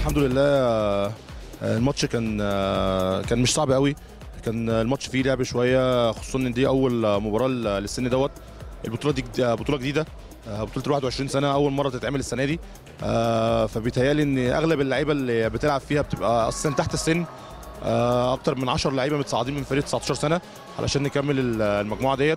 الحمد لله آه، الماتش كان آه، كان مش صعب قوي كان الماتش فيه لعب شويه خصوصا ان دي اول مباراه للسن دوت البطوله دي جد- بطوله جديده آه، بطوله ال 21 سنه اول مره تتعمل السنه دي آه، فبيتهيالي ان اغلب اللعيبه اللي بتلعب فيها بتبقى اصلا تحت السن آه، اكتر من 10 لعيبه متصاعدين من فريق 19 سنه علشان نكمل ال- المجموعه ديت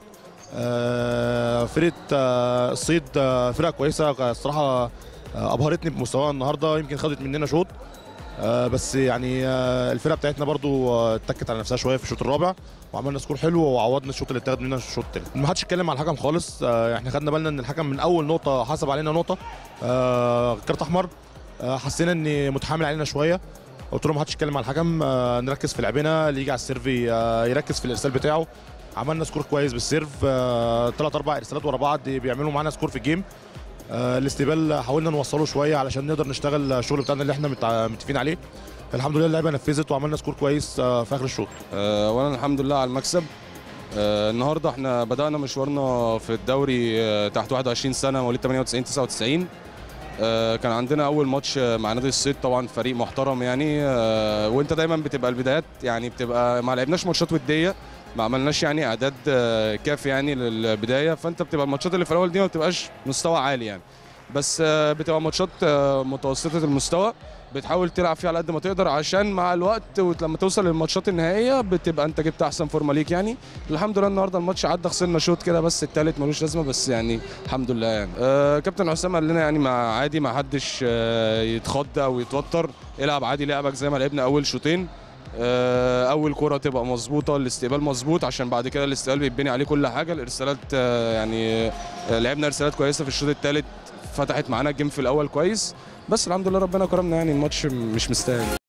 آه، فرقه آه، الصيد آه، فرقه كويسه الصراحه آه، ابهرتني بمستواها النهارده يمكن خدت مننا شوط آه، بس يعني آه، الفرقه بتاعتنا برضو آه، اتكت على نفسها شويه في الشوط الرابع وعملنا سكور حلو وعوضنا الشوط اللي اتاخد مننا في الشوط الثالث ما حدش اتكلم على الحكم خالص آه، احنا خدنا بالنا ان الحكم من اول نقطه حسب علينا نقطه آه، كارت احمر آه، حسينا ان متحامل علينا شويه قلت له ما حدش يتكلم على الحكم آه، نركز في لعبنا اللي يجي على السيرفي آه، يركز في الارسال بتاعه عملنا سكور كويس بالسيرف ثلاث اربع ارسالات ورا بعض بيعملوا معانا سكور في الجيم آه، الاستقبال حاولنا نوصله شويه علشان نقدر نشتغل الشغل بتاعنا اللي احنا متع- متفقين عليه الحمد لله اللعيبه نفذت وعملنا سكور كويس آه، في اخر الشوط آه، اولا الحمد لله على المكسب آه، النهارده احنا بدانا مشوارنا في الدوري آه، تحت 21 سنه مواليد 98 99 آه، كان عندنا اول ماتش آه، مع نادي الصيد طبعا فريق محترم يعني آه، وانت دايما بتبقى البدايات يعني بتبقى ما لعبناش ماتشات وديه ما عملناش يعني اعداد آه، كافي يعني للبدايه فانت بتبقى الماتشات اللي في الاول دي ما بتبقاش مستوى عالي يعني بس آه، بتبقى ماتشات آه، متوسطه المستوى بتحاول تلعب فيها على قد ما تقدر عشان مع الوقت ولما توصل للماتشات النهائيه بتبقى انت جبت احسن فورمه ليك يعني الحمد لله النهارده الماتش عدى خسرنا شوط كده بس التالت ملوش لازمه بس يعني الحمد لله يعني آه كابتن حسام قال لنا يعني ما عادي ما حدش آه يتخض او يتوتر العب عادي لعبك زي ما لعبنا اول شوطين آه، اول كره تبقى مظبوطه الاستقبال مظبوط عشان بعد كده الاستقبال بيتبني عليه كل حاجه الارسالات آه، يعني آه، لعبنا ارسالات كويسه في الشوط الثالث فتحت معانا الجيم في الاول كويس بس الحمد لله ربنا كرمنا يعني الماتش مش مستاهل